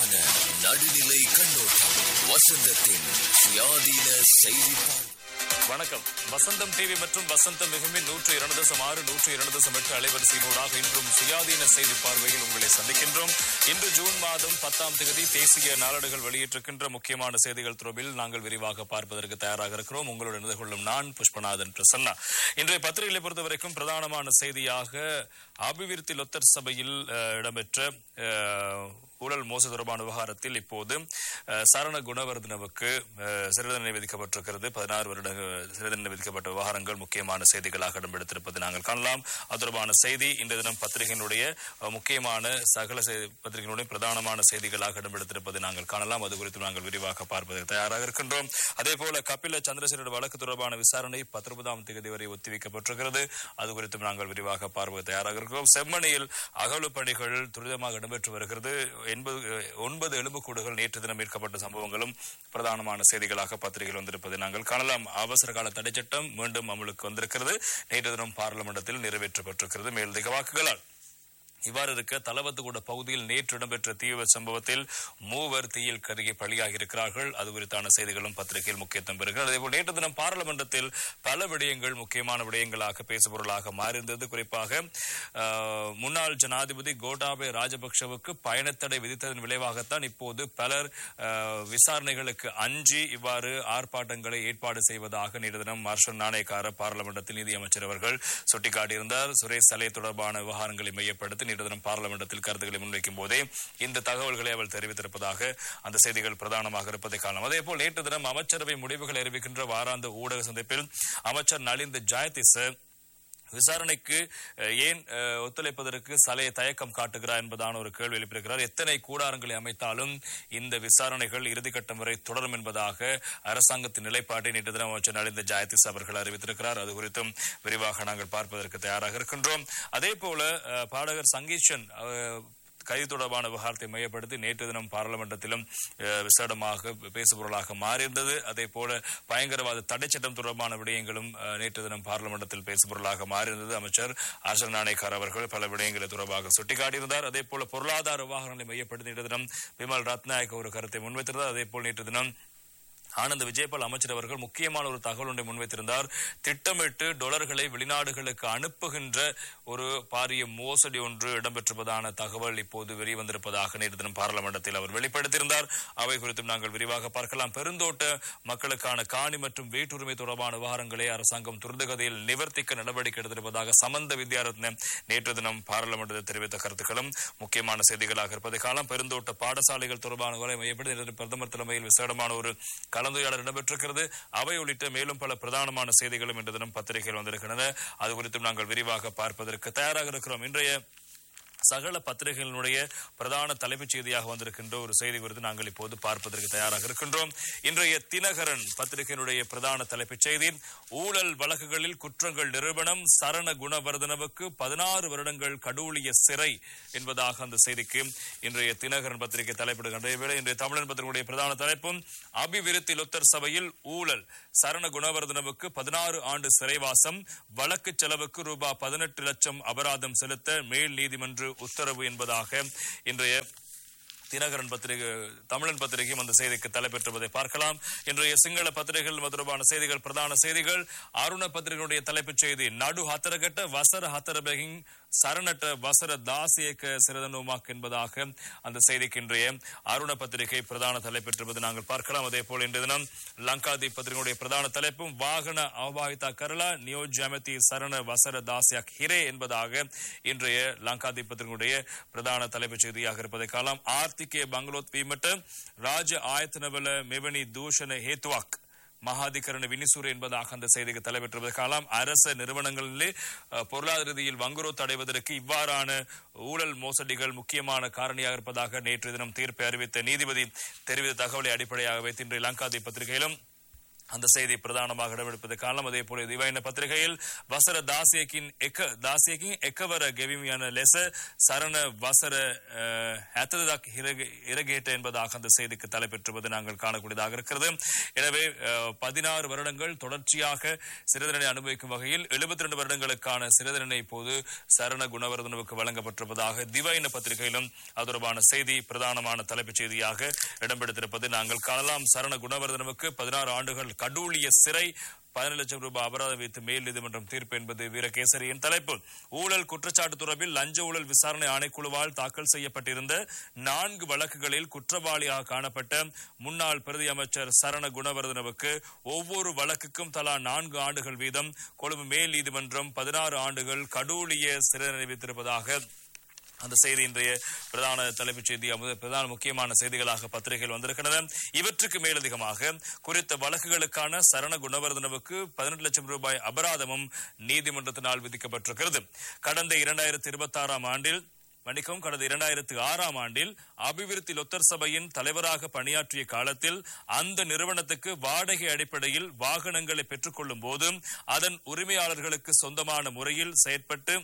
சுயாதீனமான நடுநிலை கண்ணோட்டம் வசந்தத்தின் சுயாதீன செய்தி பார்வை. வணக்கம் வசந்தம் டிவி மற்றும் வசந்தம் மிகுமின் நூற்று இரண்டு தசம் ஆறு நூற்று இரண்டு தசம் எட்டு அலைவரிசையினூடாக இன்றும் சுயாதீன செய்தி பார்வையில் உங்களை சந்திக்கின்றோம் இன்று ஜூன் மாதம் பத்தாம் தேதி தேசிய நாளேடுகள் வெளியிட்டிருக்கின்ற முக்கியமான செய்திகள் தொடர்பில் நாங்கள் விரிவாக பார்ப்பதற்கு தயாராக இருக்கிறோம் உங்களுடன் இணைந்து கொள்ளும் நான் புஷ்பநாதன் பிரசன்னா இன்றைய பத்திரிகைகளை பொறுத்தவரைக்கும் பிரதானமான செய்தியாக அபிவிருத்தி லொத்தர் சபையில் அஹ், இடம்பெற்ற அஹ், ஊழல் மோசடி தொடர்பான விவகாரத்தில் இப்போது அஹ், சரண குணவர்தனவுக்கு அஹ், சிறை தண்டனை விதிக்கப்பட்டிருக்கிறது பதினாறு வருட சிறை தண்டனை விதிக்கப்பட்ட விவகாரங்கள் முக்கியமான செய்திகளாக இடம்பெடுத்திருப்பதை நாங்கள் காணலாம் அது தொடர்பான செய்தி இன்றைய தினம் பத்திரிகையினுடைய அஹ், முக்கியமான சகல செய்தி- பத்திரிகையினுடைய பிரதானமான செய்திகளாக இடம்பெடுத்திருப்பதை நாங்கள் காணலாம் அது குறித்து நாங்கள் விரிவாக பார்ப்பதற்கு தயாராக இருக்கின்றோம் அதே போல கபில சந்திரசேகர வழக்கு தொடர்பான விசாரணை பத்தொன்பதாம் தேதி வரை ஒத்திவைக்கப்பட்டிருக்கிறது அது குறித்தும் நாங்கள் விரிவாக பார்ப்பதற்கு தயாராக இருக்கிறோம் செம்மணியில் அகழ்வு பணிகள் துரிதமாக இடம்பெற்று வருகிறது எண்பது ஒன்பது எலும்புக்கூடுகள் நேற்று தினம் மீட்கப்பட்ட சம்பவங்களும் பிரதானமான செய்திகளாக பத்திரிகையில் வந்திருப்பதை நாங்கள் காணலாம் அவசர கால தடை சட்டம் மீண்டும் அமலுக்கு வந்திருக்கிறது நேற்று தினம் பார்லிமெண்டத்தில் நிறைவேற்றப்பட்டிருக்கிறது மேலதிக வாக்குகளால் இவ்வாறு இருக்க தலவத்துக்கூட பகுதியில் நேற்று இடம்பெற்ற தீ விபத்து சம்பவத்தில் மூவர் தீயில் கருகி பலியாகி இருக்கிறார்கள் அது குறித்தான செய்திகளும் பத்திரிகையில் முக்கியத்துவம் பெறுகிறது அதேபோல் நேற்று தினம் பாராளுமன்றத்தில் பல விடயங்கள் முக்கியமான விடயங்களாக பேசுபொருளாக மாறியிருந்தது குறிப்பாக ஆஹ், முன்னாள் ஜனாதிபதி கோட்டாபய ராஜபக்ஷவுக்கு பயணத்தடை விதித்ததன் விளைவாகத்தான் இப்போது பலர் ஆஹ், விசாரணைகளுக்கு அஞ்சி இவ்வாறு ஆர்ப்பாட்டங்களை ஏற்பாடு செய்வதாக நேற்று தினம் மார்ஷல் நாணயக்கார பாராளுமன்றத்தில் நிதியமைச்சர் அவர்கள் சுட்டிக்காட்டியிருந்தார் சுரேஷ் சலே தொடர்பான விவகாரங்களை மையப்படுத்தி நேற்று தினம் பாராளுமன்றத்தில் கருத்துக்களை முன்வைக்கும் போதே இந்த தகவல்களை அவர் தெரிவித்திருப்பதாக அந்த செய்திகள் பிரதானமாக இருப்பதை காணலாம் அதேபோல் நேற்று தினம் அமைச்சரவை முடிவுகள் அறிவிக்கின்ற வாராந்த ஊடக சந்திப்பில் அமைச்சர் நலிந்த ஜாயதிச விசாரணைக்கு அஹ், ஏன் அஹ், ஒத்துழைப்பதற்கு சலையை தயக்கம் காட்டுகிறார் என்பதான ஒரு கேள்வி எழுப்பியிருக்கிறார் எத்தனை கூடாரங்களை அமைத்தாலும் இந்த விசாரணைகள் இறுதிக்கட்டம் வரை தொடரும் என்பதாக அரசாங்கத்தின் நிலைப்பாட்டை நேற்று தினம் அமைச்சர் நலிந்த ஜாயதிஸ் அவர்கள் அறிவித்திருக்கிறார் அது குறித்தும் விரிவாக நாங்கள் பார்ப்பதற்கு தயாராக இருக்கின்றோம் அதே போல அஹ், பாடகர் சங்கீஷன் அஹ், கைது தொடர்பான விவகாரத்தை மையப்படுத்தி நேற்று தினம் பாராளுமன்றத்திலும் அஹ், விசேடமாக பேசுபொருளாக மாறியிருந்தது அதே போல பயங்கரவாத தடை சட்டம் தொடர்பான விடயங்களும் அஹ், நேற்று தினம் பாராளுமன்றத்தில் பேசுபொருளாக மாறியிருந்தது அமைச்சர் ஆசர் நாணயக்கார் அவர்கள் பல விடயங்களை தொடர்பாக சுட்டிக்காட்டியிருந்தார் அதே போல பொருளாதார விவகாரங்களை மையப்படுத்தி நேற்று தினம் விமல் ரத்நாயக் ஒரு கருத்தை முன்வைத்திருந்தார் அதே போல் நேற்று தினம் ஆனந்த் விஜயபால் அமைச்சர் அவர்கள் முக்கியமான ஒரு தகவல் ஒன்றை முன்வைத்திருந்தார் திட்டமிட்டு டொலர்களை வெளிநாடுகளுக்கு அனுப்புகின்ற ஒரு பாரிய மோசடி ஒன்று இடம்பெற்றிருப்பதான தகவல் இப்போது வெளிவந்திருப்பதாக நேற்று தினம் பாராளுமன்றத்தில் அவர் வெளிப்படுத்தியிருந்தார் அவை குறித்தும் நாங்கள் விரிவாக பார்க்கலாம் பெருந்தோட்ட மக்களுக்கான காணி மற்றும் வீட்டுரிமை தொடர்பான விவகாரங்களை அரசாங்கம் துரிதகதியில் நிவர்த்திக்க நடவடிக்கை எடுத்திருப்பதாக சமந்த வித்யாரத்ன நேற்று தினம் பாராளுமன்றத்தில் தெரிவித்த கருத்துக்களும் முக்கியமான செய்திகளாக இருப்பதை காலம் பெருந்தோட்ட பாடசாலைகள் தொடர்பான வரை மையப்படுத்தி நேற்று பிரதமர் தலைமையில் விசேடமான ஒரு கலந்துரையாடல் இடம்பெற்றிருக்கிறது அவை உள்ளிட்ட மேலும் பல பிரதானமான செய்திகளும் இன்று தினம் பத்திரிகையில் வந்திருக்கின்றன அது குறித்தும் நாங்கள் விரிவாக பார்ப்பதற்கு தயாராக இருக்கிறோம் இன்றைய சகல பத்திரிகைகளினுடைய பிரதான தலைப்புச் செய்தியாக வந்திருக்கின்ற ஒரு செய்தி குறித்து நாங்கள் இப்போது பார்ப்பதற்கு தயாராக இருக்கின்றோம் இன்றைய தினகரன் பத்திரிகையினுடைய பிரதான தலைப்புச் செய்தி ஊழல் வழக்குகளில் குற்றங்கள் நிரூபணம் சரண குணவர்தனவுக்கு பதினாறு வருடங்கள் கடூழிய சிறை என்பதாக அந்த செய்திக்கு இன்றைய தினகரன் பத்திரிகை தலைப்பிடுகின்ற வேளை இன்றைய தமிழன் பத்திரிகையுடைய பிரதான தலைப்பும் அபிவிருத்தி லொத்தர் சபையில் ஊழல் சரண குணவர்தனவுக்கு பதினாறு ஆண்டு சிறைவாசம் வழக்கு செலவுக்கு ரூபாய் பதினெட்டு லட்சம் அபராதம் செலுத்த மேல் நீதிமன்ற உத்தரவு என்பதாக இன்றைய தினகரன் பத்திரிகை தமிழன் பத்திரிகையும் அந்த செய்திக்கு தலைப்பெற்றுவதை பார்க்கலாம் இன்றைய சிங்கள பத்திரிகைகள் தொடர்பான செய்திகள் பிரதான செய்திகள் அருண பத்திரிகையுடைய தலைப்புச் செய்தி நடு ஹத்தரகட்ட வசர ஹத்தரபகிங் சரணட்ட வசர தாசியக்க சிறதனுமாக் என்பதாக அந்த செய்திக்கு இன்றைய அருண பத்திரிகை பிரதான தலைப்பெற்றிருப்பது நாங்கள் பார்க்கலாம் அதே போல இன்றைய தினம் லங்காதீப் பத்திரிகையுடைய பிரதான தலைப்பும் வாகன அவபாகிதா கரலா நியோஜ்யமதி சரண வசர தாசியாக் ஹிரே என்பதாக இன்றைய லங்காதீப் பத்திரிகையுடைய பிரதான தலைப்புச் செய்தியாக இருப்பதை காணலாம் ஆர்த்திகே பங்களோத் வீமட்ட ராஜ ஆயத்தனவல மெவனி தூஷண ஹேத்துவாக் மகாதிகரண வினிசூர் என்பதாக அந்த செய்திக்கு தலைப்பெற்றுவது காலம் அரச நிறுவனங்களிலே அஹ், பொருளாதார ரீதியில் வங்குரோத்து அடைவதற்கு இவ்வாறான ஊழல் மோசடிகள் முக்கியமான காரணியாக இருப்பதாக நேற்று தினம் தீர்ப்பை அறிவித்த நீதிபதி தெரிவித்த தகவலை அடிப்படையாக வைத்து இன்றைய லங்காதி பத்திரிகையிலும் அந்த செய்தி பிரதானமாக இடம்பெடுப்பது காரணம் அதே போல திவைன பத்திரிகையில் வசர தாசியකින් එක දාසියකින් එකවර ගෙවිමියන ලෙස சரண வசர ஹத்ததக் இரகேட்ட என்பதாக அந்த செய்திக்கு தலைப்பெற்றுவது நாங்கள் காணக்கூடியதாக இருக்கிறது எனவே பதினாறு வருடங்கள் தொடர்ச்சியாக சிறுதண்டனை அனுபவிக்கும் வகையில் எழுபத்தி ரெண்டு வருடங்களுக்கான சிறுதண்டனை இப்போது சரண குணவர்தனவுக்கு வழங்கப்பட்டிருப்பதாக திவைன பத்திரிகையிலும் அது தொடர்பான செய்தி பிரதானமான தலைப்புச் செய்தியாக இடம்பெடுத்திருப்பது நாங்கள் காணலாம் சரண குணவர்தனவுக்கு பதினாறு ஆண்டுகள் கடூழிய சிறை பதினேழு லட்சம் ரூபாய் அபராதம் வைத்து மேல் நீதிமன்றம் தீர்ப்பு என்பது வீரகேசரியின் தலைப்பு ஊழல் குற்றச்சாட்டு தொடர்பில் லஞ்ச ஊழல் விசாரணை ஆணைக்குழுவால் தாக்கல் செய்யப்பட்டிருந்த நான்கு வழக்குகளில் குற்றவாளியாக காணப்பட்ட முன்னாள் பிரதி அமைச்சர் சரண குணவர்தனவுக்கு ஒவ்வொரு வழக்குக்கும் தலா நான்கு ஆண்டுகள் வீதம் கொழும்பு மேல் நீதிமன்றம் பதினாறு ஆண்டுகள் கடூழிய சிறை அறிவித்திருப்பதாக அந்த செய்தி இன்றைய பிரதான தலைப்புச் செய்தி பிரதான முக்கியமான செய்திகளாக பத்திரிகைகள் வந்திருக்கின்றன இவற்றுக்கு மேலதிகமாக குறித்த வழக்குகளுக்கான சரண குணவர்தனவுக்கு பதினெட்டு லட்சம் ரூபாய் அபராதமும் நீதிமன்றத்தினால் விதிக்கப்பட்டிருக்கிறது கடந்த இரண்டாயிரத்தி இருபத்தி ஆறாம் ஆண்டில் மன்னிக்கவும் கடந்த இரண்டாயிரத்தி ஆறாம் ஆண்டில் அபிவிருத்தி லொத்தர் சபையின் தலைவராக பணியாற்றிய காலத்தில் அந்த நிறுவனத்துக்கு வாடகை அடிப்படையில் வாகனங்களை பெற்றுக்கொள்ளும் போது அதன் உரிமையாளர்களுக்கு சொந்தமான முறையில் செயற்பட்டு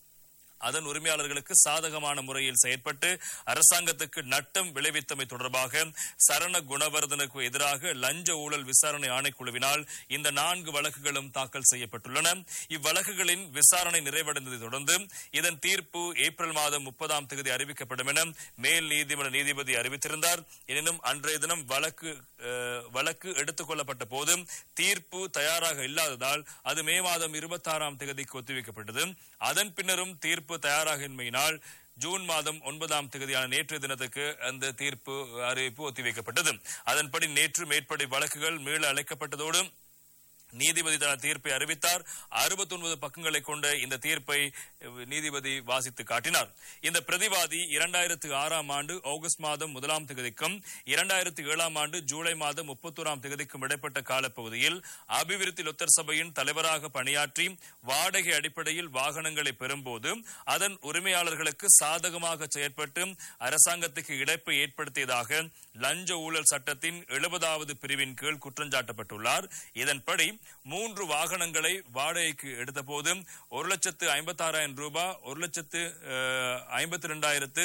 அதன் உரிமையாளர்களுக்கு சாதகமான முறையில் செயற்பட்டு அரசாங்கத்துக்கு நட்டம் விளைவித்தமை தொடர்பாக சரண குணவர்தனுக்கு எதிராக லஞ்ச ஊழல் விசாரணை ஆணைக்குழுவினால் இந்த நான்கு வழக்குகளும் தாக்கல் செய்யப்பட்டுள்ளன இவ்வழக்குகளின் விசாரணை நிறைவடைந்ததை தொடர்ந்து இதன் தீர்ப்பு ஏப்ரல் மாதம் முப்பதாம் தேதி அறிவிக்கப்படும் என மேல் நீதிமன்ற நீதிபதி அறிவித்திருந்தார் எனினும் அன்றைய தினம் வழக்கு வழக்கு எடுத்துக் கொள்ளப்பட்ட போது தீர்ப்பு தயாராக இல்லாததால் அது மே மாதம் இருபத்தாறாம் தேதிக்கு ஒத்திவைக்கப்பட்டது அதன் பின்னரும் தீர்ப்பு தயாராக இன்மையினால் ஜூன் மாதம் ஒன்பதாம் தேதியான நேற்றைய தினத்துக்கு அந்த தீர்ப்பு அறிவிப்பு ஒத்திவைக்கப்பட்டது அதன்படி நேற்று மேற்படி வழக்குகள் மீள அழைக்கப்பட்டதோடு நீதிபதி தன தீர்ப்பை அறிவித்தார் அறுபத்தி ஒன்பது பக்கங்களை கொண்ட இந்த தீர்ப்பை நீதிபதி வாசித்து காட்டினார் இந்த பிரதிவாதி இரண்டாயிரத்து ஆறாம் ஆண்டு ஆகஸ்ட் மாதம் முதலாம் தேதிக்கும் இரண்டாயிரத்து ஏழாம் ஆண்டு ஜூலை மாதம் முப்பத்தோராம் தேதிக்கும் இடைப்பட்ட காலப்பகுதியில் அபிவிருத்தி லொத்தர் சபையின் தலைவராக பணியாற்றி வாடகை அடிப்படையில் வாகனங்களை பெறும்போது அதன் உரிமையாளர்களுக்கு சாதகமாக செயற்பட்டு அரசாங்கத்துக்கு இழப்பை ஏற்படுத்தியதாக லஞ்ச ஊழல் சட்டத்தின் எழுபதாவது பிரிவின் கீழ் குற்றஞ்சாட்டப்பட்டுள்ளார் இதன்படி மூன்று வாகனங்களை வாடகைக்கு எடுத்தபோது ஒரு லட்சத்து ஐம்பத்தி ஆறாயிரம் ரூபாய் ஒரு லட்சத்து ஐம்பத்தி ரெண்டாயிரத்து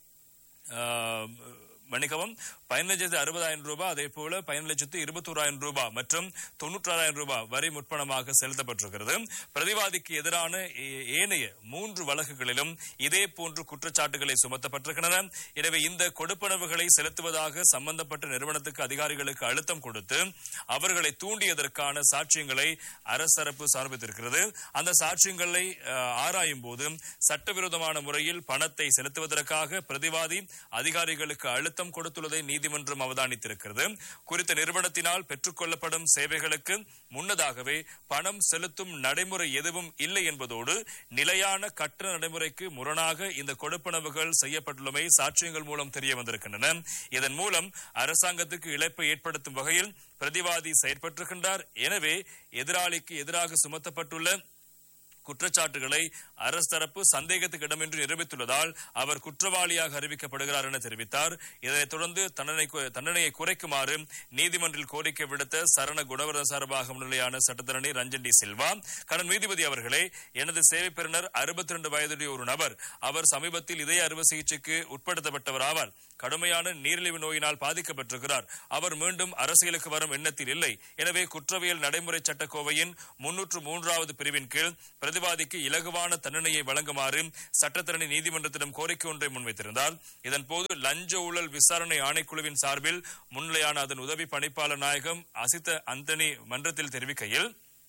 மன்னிக்கவும் பதினஞ்சு அறுபதாயிரம் ரூபாய் அதே போல பதினஞ்சு லட்சத்து இருபத்தோராயிரம் ரூபாய் மற்றும் தொன்னூற்றாயிரம் ரூபாய் வரி முற்பணமாக செலுத்தப்பட்டிருக்கிறது பிரதிவாதிக்கு எதிரான ஏனைய மூன்று வழக்குகளிலும் இதே போன்று குற்றச்சாட்டுகளை சுமத்தப்பட்டிருக்கின்றன எனவே இந்த கொடுப்பனவுகளை செலுத்துவதாக சம்பந்தப்பட்ட நிறுவனத்துக்கு அதிகாரிகளுக்கு அழுத்தம் கொடுத்து அவர்களை தூண்டியதற்கான சாட்சியங்களை அரசரப்பு சமர்ப்பித்திருக்கிறது அந்த சாட்சியங்களை ஆராயும் போது சட்டவிரோதமான முறையில் பணத்தை செலுத்துவதற்காக பிரதிவாதி அதிகாரிகளுக்கு அழுத்தம் கொடுத்துள்ளதை நீதிமன்றம் அவதானித்திருக்கிறது குறித்த நிறுவனத்தினால் பெற்றுக்கொள்ளப்படும் சேவைகளுக்கு முன்னதாகவே பணம் செலுத்தும் நடைமுறை எதுவும் இல்லை என்பதோடு நிலையான கட்டண நடைமுறைக்கு முரணாக இந்த கொடுப்பனவுகள் செய்யப்பட்டுள்ளமை சாட்சியங்கள் மூலம் தெரிய வந்திருக்கின்றன இதன் மூலம் அரசாங்கத்துக்கு இழப்பை ஏற்படுத்தும் வகையில் பிரதிவாதி செயற்பட்டிருக்கின்றார் எனவே எதிராளிக்கு எதிராக சுமத்தப்பட்டுள்ள குற்றச்சாட்டுகளை அரசு தரப்பு சந்தேகத்துக்கு இடமின்றி நிரூபித்துள்ளதால் அவர் குற்றவாளியாக அறிவிக்கப்படுகிறார் என தெரிவித்தார் இதனைத் தொடர்ந்து தண்டனை தண்டனையை குறைக்குமாறு நீதிமன்றில் கோரிக்கை விடுத்த சரண குணவரத சார்பாக முன்னிலையான சட்டத்தரணி ரஞ்சன் டி சில்வா கடன் நீதிபதி அவர்களே எனது சேவை பெறுநர் அறுபத்தி ரெண்டு வயதுடைய ஒரு நபர் அவர் சமீபத்தில் இதய அறுவை சிகிச்சைக்கு உட்படுத்தப்பட்டவர் ஆவார் கடுமையான நீரிழிவு நோயினால் பாதிக்கப்பட்டிருக்கிறார் அவர் மீண்டும் அரசியலுக்கு வரும் எண்ணத்தில் இல்லை எனவே குற்றவியல் நடைமுறை சட்டக்கோவையின் முன்னூற்று மூன்றாவது பிரிவின் கீழ் பிரதிவாதிக்கு இலகுவான தண்டனையை வழங்குமாறு சட்டத்தரணி நீதிமன்றத்திடம் கோரிக்கை ஒன்றை முன்வைத்திருந்தார் இதன்போது லஞ்ச ஊழல் விசாரணை ஆணைக்குழுவின் சார்பில் முன்னிலையான அதன் உதவி பணிப்பாளர் நாயகம் அசித்த அந்தனி மன்றத்தில் தெரிவிக்கையில்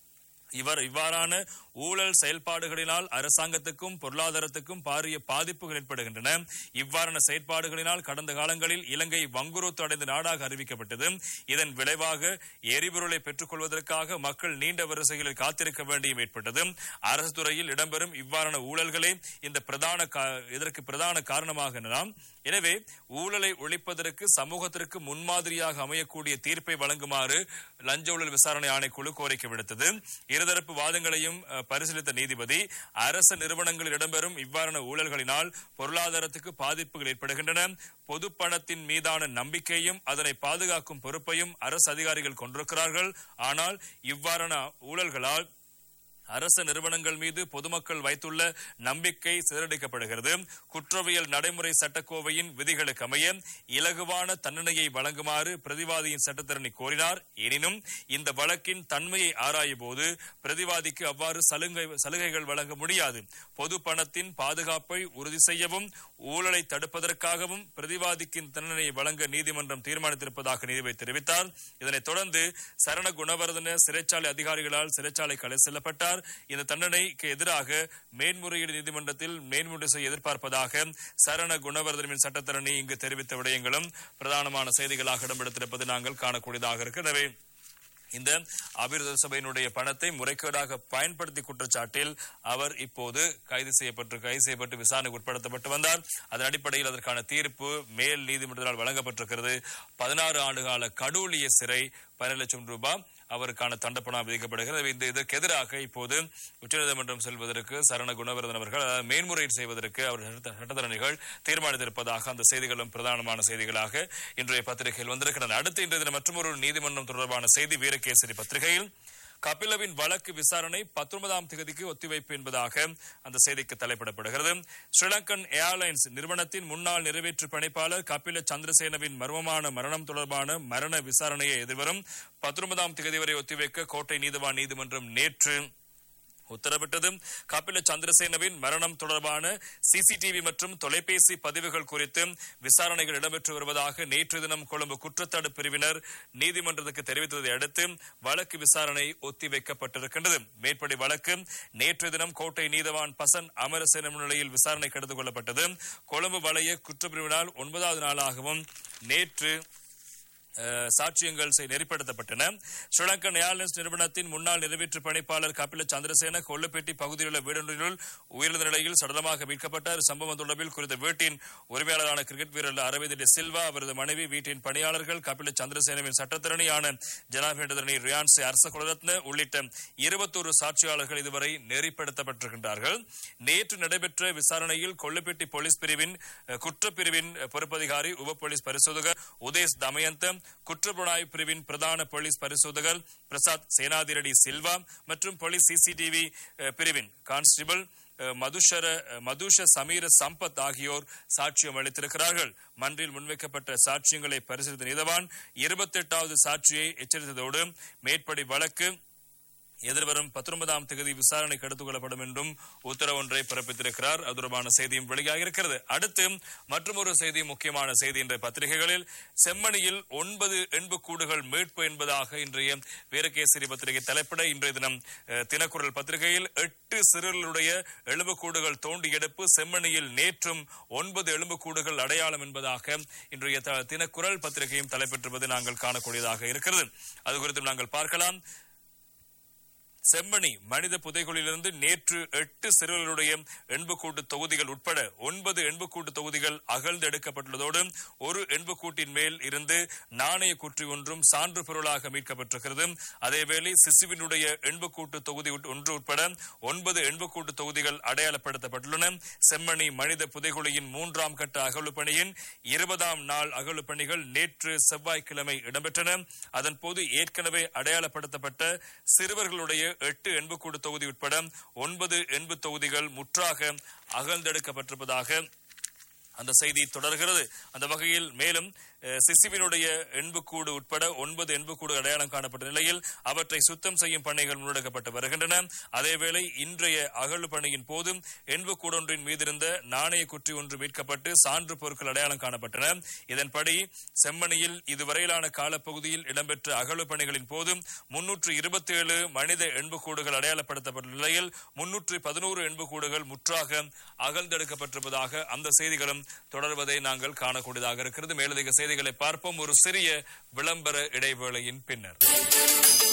இவர் இவ்வாறான ஊழல் செயல்பாடுகளினால் அரசாங்கத்துக்கும் பொருளாதாரத்துக்கும் பாரிய பாதிப்புகள் ஏற்படுகின்றன இவ்வாறான செயற்பாடுகளினால் கடந்த காலங்களில் இலங்கை வங்குரோத்து அடைந்த நாடாக அறிவிக்கப்பட்டது இதன் விளைவாக எரிபொருளை பெற்றுக் கொள்வதற்காக மக்கள் நீண்ட வரிசைகளில் காத்திருக்க வேண்டியும் ஏற்பட்டது அரசு துறையில் இடம்பெறும் இவ்வாறான ஊழல்களே இந்த பிரதான இதற்கு பிரதான காரணமாக எனலாம் எனவே ஊழலை ஒழிப்பதற்கு சமூகத்திற்கு முன்மாதிரியாக அமையக்கூடிய தீர்ப்பை வழங்குமாறு லஞ்ச ஊழல் விசாரணை ஆணைக்குழு கோரிக்கை விடுத்தது இருதரப்பு வாதங்களையும் அஹ், பரிசீலித்த நீதிபதி அரசு நிறுவனங்களில் இடம்பெறும் இவ்வாறான ஊழல்களினால் பொருளாதாரத்துக்கு பாதிப்புகள் ஏற்படுகின்றன பொது பணத்தின் மீதான நம்பிக்கையும் அதனை பாதுகாக்கும் பொறுப்பையும் அரசு அதிகாரிகள் கொண்டிருக்கிறார்கள் ஆனால் இவ்வாறான ஊழல்களால் அரசு நிறுவனங்கள் மீது பொதுமக்கள் வைத்துள்ள நம்பிக்கை சிதறடிக்கப்படுகிறது குற்றவியல் நடைமுறை சட்டக்கோவையின் விதிகளுக்கு அமைய இலகுவான தண்டனையை வழங்குமாறு பிரதிவாதியின் சட்டத்தரணி கோரினார் எனினும் இந்த வழக்கின் தன்மையை ஆராயும் போது பிரதிவாதிக்கு அவ்வாறு சலுகை சலுகைகள் வழங்க முடியாது பொது பணத்தின் பாதுகாப்பை உறுதி செய்யவும் ஊழலை தடுப்பதற்காகவும் பிரதிவாதிக்கின் தண்டனையை வழங்க நீதிமன்றம் தீர்மானித்திருப்பதாக நீதிபதி தெரிவித்தார் இதனைத் தொடர்ந்து சரண குணவர்தன சிறைச்சாலை அதிகாரிகளால் சிறைச்சாலைக்கு அழைத்து செல்லப்பட்டார் இந்த தண்டனைக்கு எதிராக மேன்முறையீடு நீதிமன்றத்தில் மேன்முறை செய்ய எதிர்பார்ப்பதாக சரண குணவர்தனின் சட்டத்தரணி இங்கு தெரிவித்த விடயங்களும் பிரதானமான செய்திகளாக இடம்பெடுத்திருப்பது நாங்கள் காணக்கூடியதாக இருக்கு எனவே இந்த அபிவிருத்த சபையினுடைய பணத்தை முறைகேடாக பயன்படுத்தி குற்றச்சாட்டில் அவர் இப்போது கைது செய்யப்பட்டு கைது செய்யப்பட்டு விசாரணைக்கு உட்படுத்தப்பட்டு வந்தார் அதன் அடிப்படையில் அதற்கான தீர்ப்பு மேல் நீதிமன்றத்தால் வழங்கப்பட்டிருக்கிறது பதினாறு ஆண்டுகால கடூழிய சிறை பதினேழு லட்சம் ரூபாய் அவருக்கான தண்டப்பணா விதிக்கப்படுகிறது இந்த இதற்கு எதிராக இப்போது உச்சநீதிமன்றம் செல்வதற்கு சரண குணவர்தன் அவர்கள் அதாவது மேன்முறையீடு செய்வதற்கு அவர் சட்ட- சட்டத்தரணிகள் தீர்மானித்திருப்பதாக அந்த செய்திகளும் பிரதானமான செய்திகளாக இன்றைய பத்திரிகையில் வந்திருக்கின்றன அடுத்து இன்றைய தினம் மற்றொரு நீதிமன்றம் தொடர்பான செய்தி வீரகேசரி பத்திரிகையில் கபிலவின் வழக்கு விசாரணை பத்தொன்பதாம் தேதிக்கு ஒத்திவைப்பு என்பதாக அந்த செய்திக்கு தலைப்பிடப்படுகிறது ஸ்ரீலங்கன் ஏர்லைன்ஸ் நிறுவனத்தின் முன்னாள் நிறைவேற்று பணிப்பாளர் கபில சந்திரசேனவின் மர்மமான மரணம் தொடர்பான மரண விசாரணையை எதிர்வரும் பத்தொன்பதாம் தேதி வரை ஒத்திவைக்க கோட்டை நீதிவான் நீதிமன்றம் நேற்று உத்தரவிட்டது கபில சந்திரசேனவின் மரணம் தொடர்பான சிசிடிவி மற்றும் தொலைபேசி பதிவுகள் குறித்து விசாரணைகள் இடம்பெற்று வருவதாக நேற்று தினம் கொழும்பு குற்றத்தடுப்பு பிரிவினர் நீதிமன்றத்துக்கு தெரிவித்ததை அடுத்து வழக்கு விசாரணை ஒத்திவைக்கப்பட்டிருக்கின்றது மேற்படி வழக்கு நேற்று தினம் கோட்டை நீதவான் பசன் அமரசேன முன்னிலையில் விசாரணைக்கு எடுத்துக் கொள்ளப்பட்டது கொழும்பு வளைய குற்றப்பிரிவினால் ஒன்பதாவது நாளாகவும் நேற்று அஹ், சாட்சியங்கள் செய்- நெறிப்படுத்தப்பட்டன ஸ்ரீலங்கன் ஏர்லைன்ஸ் நிறுவனத்தின் முன்னாள் நிறைவேற்று பணிப்பாளர் கபில சந்திரசேன கொல்லப்பேட்டி பகுதியில் உள்ள வீடொன்றினுள் உயிரிழந்த நிலையில் சடலமாக மீட்கப்பட்டார் சம்பவம் தொடர்பில் குறித்த வீட்டின் உரிமையாளரான கிரிக்கெட் வீரர் அரவிந்த் டி சில்வா அவரது மனைவி வீட்டின் பணியாளர்கள் கபில சந்திரசேனவின் சட்டத்திறனியான ஜனாபிரதரணி ரியான்சி அரச குலரத்ன உள்ளிட்ட இருபத்தோரு சாட்சியாளர்கள் இதுவரை நெறிப்படுத்தப்பட்டிருக்கின்றார்கள் நேற்று நடைபெற்ற விசாரணையில் கொல்லுப்பேட்டி போலீஸ் பிரிவின் அஹ், குற்றப்பிரிவின் அஹ், பொறுப்பதிகாரி உப போலீஸ் பரிசோதகர் உதேஷ் தமயந்த குற்றப்புலனாய்வு பிரிவின் பிரதான போலீஸ் பரிசோதகர் பிரசாத் சேனாதிரடி சில்வா மற்றும் போலீஸ் சிசிடிவி பிரிவின் கான்ஸ்டபிள் அஹ், மதுஷர அஹ், மதுஷ சமீர சம்பத் ஆகியோர் சாட்சியம் அளித்திருக்கிறார்கள் மன்றில் முன்வைக்கப்பட்ட சாட்சியங்களை பரிசீலித்த நீதவான் இருபத்தி எட்டாவது சாட்சியை எச்சரித்ததோடு மேற்படி வழக்கு எதிர்வரும் பத்தொன்பதாம் தேதி விசாரணைக்கு எடுத்துக் கொள்ளப்படும் என்றும் உத்தரவு ஒன்றை பிறப்பித்திருக்கிறார் அது தொடர்பான செய்தியும் வெளியாகி இருக்கிறது அடுத்து மற்றொரு செய்தி முக்கியமான செய்தி இன்றைய பத்திரிகைகளில் செம்மணியில் ஒன்பது எண்புக்கூடுகள் மீட்பு என்பதாக இன்றைய வீரகேசரி பத்திரிகை தலைப்பிட இன்றைய தினம் அஹ், தினக்குரல் பத்திரிகையில் எட்டு சிறுகளுடைய எலும்புக்கூடுகள் தோண்டி எடுப்பு செம்மணியில் நேற்றும் ஒன்பது எலும்புக்கூடுகள் அடையாளம் என்பதாக இன்றைய த- தினக்குரல் பத்திரிகையும் தலைப்பெற்றுவது நாங்கள் காணக்கூடியதாக இருக்கிறது அது குறித்தும் நாங்கள் பார்க்கலாம் செம்மணி மனித புதைகுழியிலிருந்து நேற்று எட்டு சிறுவர்களுடைய எண்புக்கூட்டு தொகுதிகள் உட்பட ஒன்பது எண்புக்கூட்டு தொகுதிகள் அகழ்ந்து எடுக்கப்பட்டுள்ளதோடு ஒரு எண்புக்கூட்டின் மேல் இருந்து நாணய குற்றி ஒன்றும் சான்று பொருளாக மீட்கப்பட்டிருக்கிறது அதேவேளை சிசுவினுடைய எண்புக்கூட்டு தொகுதி உட்- ஒன்று உட்பட ஒன்பது எண்புக்கூட்டு தொகுதிகள் அடையாளப்படுத்தப்பட்டுள்ளன செம்மணி மனித புதைகுழியின் மூன்றாம் கட்ட அகழ்வு பணியின் இருபதாம் நாள் அகழ்வு பணிகள் நேற்று செவ்வாய்க்கிழமை இடம்பெற்றன அதன்போது ஏற்கனவே அடையாளப்படுத்தப்பட்ட சிறுவர்களுடைய எட்டு எண்புக்கூடு தொகுதி உட்பட ஒன்பது எண்பு தொகுதிகள் முற்றாக அகழ்ந்தெடுக்கப்பட்டிருப்பதாக அந்த செய்தி தொடர்கிறது அந்த வகையில் மேலும் அஹ், சிசுவினுடைய எண்புக்கூடு உட்பட ஒன்பது எண்புக்கூடு அடையாளம் காணப்பட்ட நிலையில் அவற்றை சுத்தம் செய்யும் பணிகள் முன்னெடுக்கப்பட்டு வருகின்றன அதேவேளை இன்றைய அகழ்வு பணியின் போது எண்புக்கூடு ஒன்றின் மீதிருந்த நாணய குற்றி ஒன்று மீட்கப்பட்டு சான்று பொருட்கள் அடையாளம் காணப்பட்டன இதன்படி செம்மணியில் இதுவரையிலான காலப்பகுதியில் இடம்பெற்ற அகழ்வு பணிகளின் போது முன்னூற்று இருபத்தி ஏழு மனித எண்புக்கூடுகள் அடையாளப்படுத்தப்பட்ட நிலையில் முன்னூற்று பதினோரு எண்புக்கூடுகள் முற்றாக அகழ்ந்தெடுக்கப்பட்டிருப்பதாக அந்த செய்திகளும் தொடர்வதை நாங்கள் காணக்கூடியதாக இருக்கிறது மேலதிக செய்திகளை பார்ப்போம் ஒரு சிறிய விளம்பர இடைவேளையின் பின்னர்